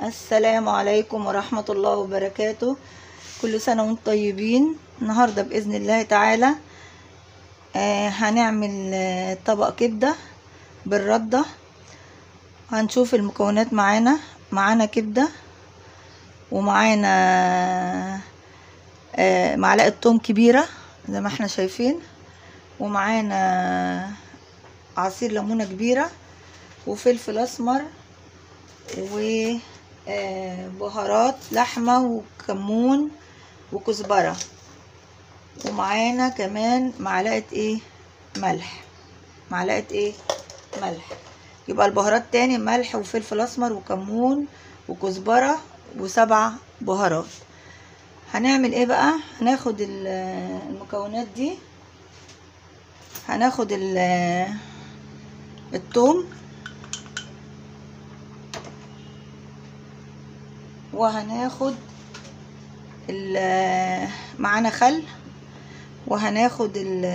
السلام عليكم ورحمة الله وبركاته كل سنة وانتم طيبين النهاردة بإذن الله تعالى آه هنعمل آه طبق كبدة بالردة هنشوف المكونات معانا معانا كبدة ومعانا آه معلقة توم كبيرة زي ما احنا شايفين ومعانا عصير ليمونة كبيرة وفلفل أسمر وبهارات لحمة وكمون وكزبرة ومعانا كمان معلقة ايه ملح معلقة ايه ملح يبقى البهارات تاني ملح وفلفل اسمر وكمون وكزبرة وسبع بهارات هنعمل ايه بقى هناخد المكونات دي هناخد الثوم وهناخد معانا خل وهناخد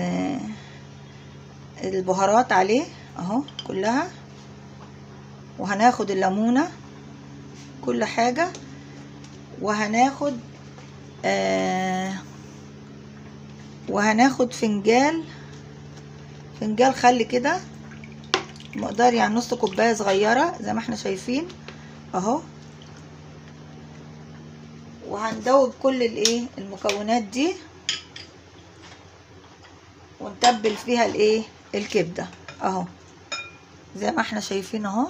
البهارات عليه اهو كلها وهناخد الليمونة كل حاجة وهناخد آه وهناخد فنجال فنجال خل كده مقدار يعني نص كوباية صغيرة زي ما احنا شايفين اهو وهندوب كل الايه المكونات دي ونتبل فيها الايه الكبده اهو زي ما احنا شايفين اهو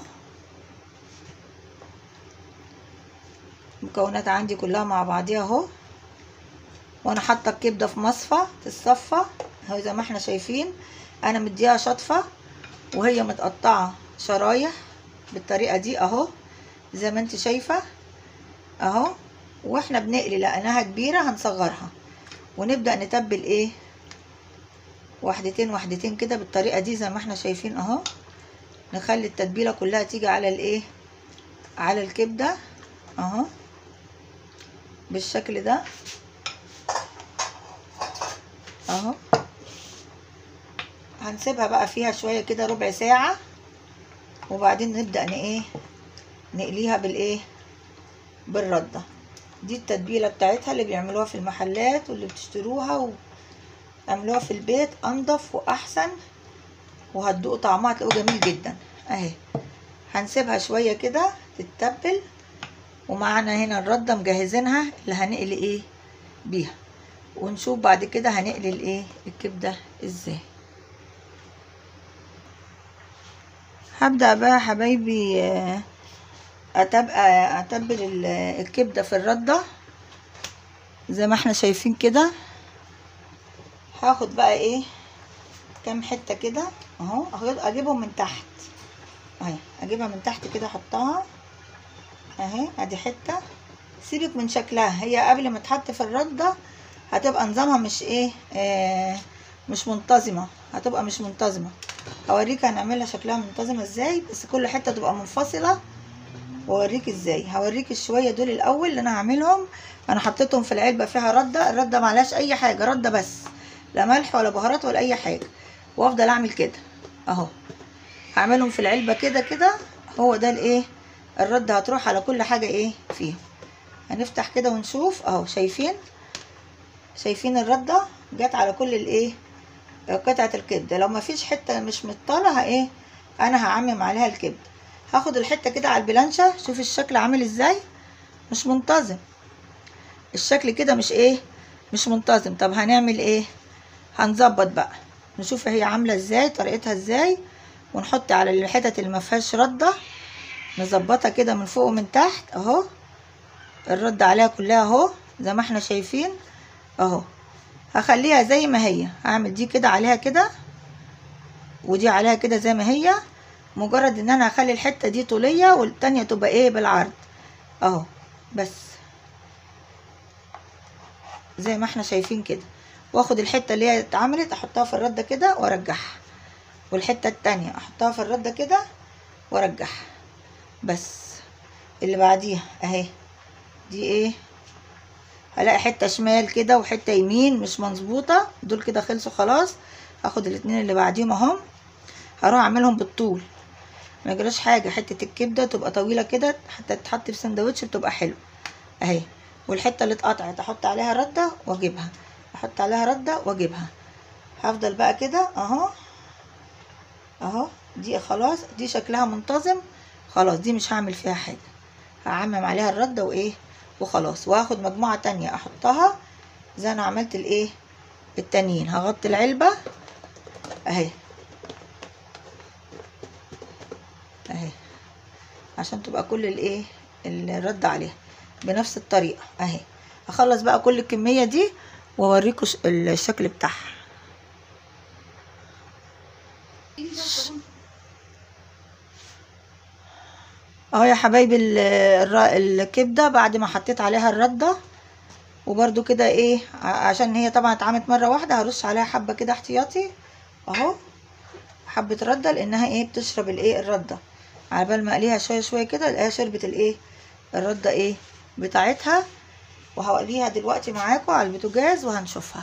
المكونات عندي كلها مع بعضيها اهو وانا حاطه الكبده في مصفى تتصفى اهو زي ما احنا شايفين انا مديها شطفه وهي متقطعه شرايح بالطريقه دي اهو زي ما انت شايفه اهو واحنا بنقلي لقيناها كبيرة هنصغرها ونبدأ نتبل ايه واحدتين واحدتين كده بالطريقة دي زي ما احنا شايفين اهو نخلي التتبيلة كلها تيجي على الايه على الكبدة اهو بالشكل ده اهو هنسيبها بقى فيها شوية كده ربع ساعة وبعدين نبدأ ايه نقليها بالايه بالردة دي التتبيله بتاعتها اللي بيعملوها في المحلات واللي بتشتروها وعملوها في البيت انضف واحسن وهتدوقوا طعمها هتلاقوه جميل جدا اهي هنسيبها شويه كده تتبل ومعانا هنا الرده مجهزينها اللي هنقلي ايه بيها ونشوف بعد كده هنقلي الايه الكبده ازاي هبدا بقى حبايبي آه أتبقى أتبل الكبدة في الردة زي ما احنا شايفين كده هاخد بقى ايه كام حتة كده اهو اجيبهم من تحت اهي اجيبها من تحت كده احطها اهي ادي حتة سيبك من شكلها هي قبل ما تحط في الردة هتبقى نظامها مش ايه آه مش منتظمة هتبقى مش منتظمة هوريك هنعملها شكلها منتظمة ازاي بس كل حتة تبقى منفصلة واوريك ازاي هوريك الشويه دول الاول اللي انا هعملهم انا حطيتهم في العلبه فيها رده الرده معلهاش اي حاجه رده بس لا ملح ولا بهارات ولا اي حاجه وافضل اعمل كده اهو هعملهم في العلبه كده كده هو ده الايه الرده هتروح على كل حاجه ايه فيهم هنفتح كده ونشوف اهو شايفين شايفين الرده جت على كل الايه قطعه الكبده لو مفيش حته مش مطاله ايه انا هعمم عليها الكبده هاخد الحته كده على البلانشه شوف الشكل عامل ازاي مش منتظم الشكل كده مش ايه مش منتظم طب هنعمل ايه هنظبط بقى نشوف هي عامله ازاي طريقتها ازاي ونحط على الحتت اللي ما فيهاش رده نظبطها كده من فوق ومن تحت اهو الرد عليها كلها اهو زي ما احنا شايفين اهو هخليها زي ما هي هعمل دي كده عليها كده ودي عليها كده زي ما هي مجرد ان انا هخلي الحته دي طوليه والتانية تبقى ايه بالعرض اهو بس زي ما احنا شايفين كده واخد الحته اللي هي اتعملت احطها في الرده كده وارجعها والحته التانية احطها في الرده كده وارجعها بس اللي بعديها اهي دي ايه هلاقي حته شمال كده وحته يمين مش مظبوطه دول كده خلصوا خلاص هاخد الاتنين اللي بعديهم اهم هروح اعملهم بالطول ما يجراش حاجه حته الكبده تبقى طويله كده حتى تتحط في سندوتش بتبقى حلو اهي والحته اللي اتقطعت احط عليها رده واجيبها احط عليها رده واجيبها هفضل بقى كده اهو اهو دي خلاص دي شكلها منتظم خلاص دي مش هعمل فيها حاجه هعمم عليها الرده وايه وخلاص وهاخد مجموعه تانية احطها زي انا عملت الايه التانيين هغطي العلبه اهي اهي عشان تبقى كل الايه الرد عليها بنفس الطريقه اهي هخلص بقى كل الكميه دي واوريكم ش- الشكل بتاعها اهو يا حبايبي ال- الر- الكبده بعد ما حطيت عليها الرده وبرده كده ايه ع- عشان هي طبعا اتعملت مره واحده هرش عليها حبه كده احتياطي اهو حبه رده لانها ايه بتشرب الايه الرده على بال ما اقليها شويه شويه كده الاقيها شربت الايه الرده ايه بتاعتها وهقليها دلوقتي معاكم على البوتاجاز وهنشوفها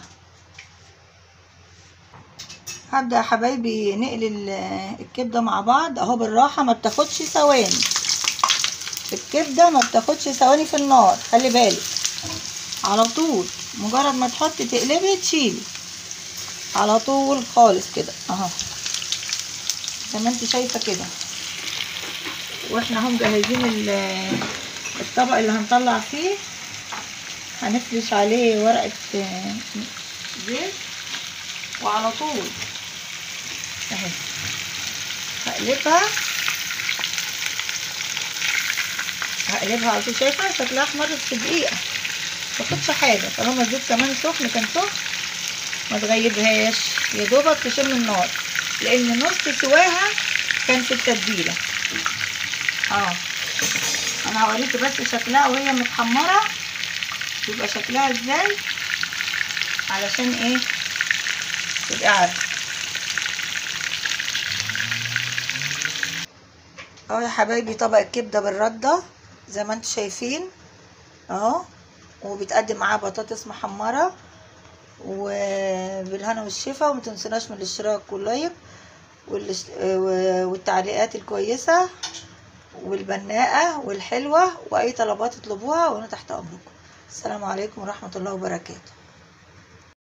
هبدا يا حبايبي نقلي ال- الكبده مع بعض اهو بالراحه ما بتاخدش ثواني الكبده ما بتاخدش ثواني في النار خلي بالك على طول مجرد ما تحط تقلبي تشيلي على طول خالص كده اهو زي ما انت شايفه كده واحنا اهو مجهزين ال- الطبق اللي هنطلع فيه هنفرش عليه ورقه آه، زيت وعلى طول اهي هقلبها هقلبها على طول شايفه شكلها احمر في دقيقه متاخدش حاجه طالما الزيت كمان سخن كان سخن ما تغيبهاش يا دوبك تشم النار لان نص سواها كان في التتبيله اه انا هوريكي بس شكلها وهي متحمره يبقى شكلها ازاي علشان ايه تبقى عارفه اهو يا حبايبي طبق الكبده بالرده زي ما انتم شايفين اهو وبيتقدم معاه بطاطس محمره وبالهنا والشفا وما تنسوناش من الاشتراك واللايك والش- و- والتعليقات الكويسه والبناءه والحلوه واي طلبات تطلبوها وانا تحت امركم السلام عليكم ورحمه الله وبركاته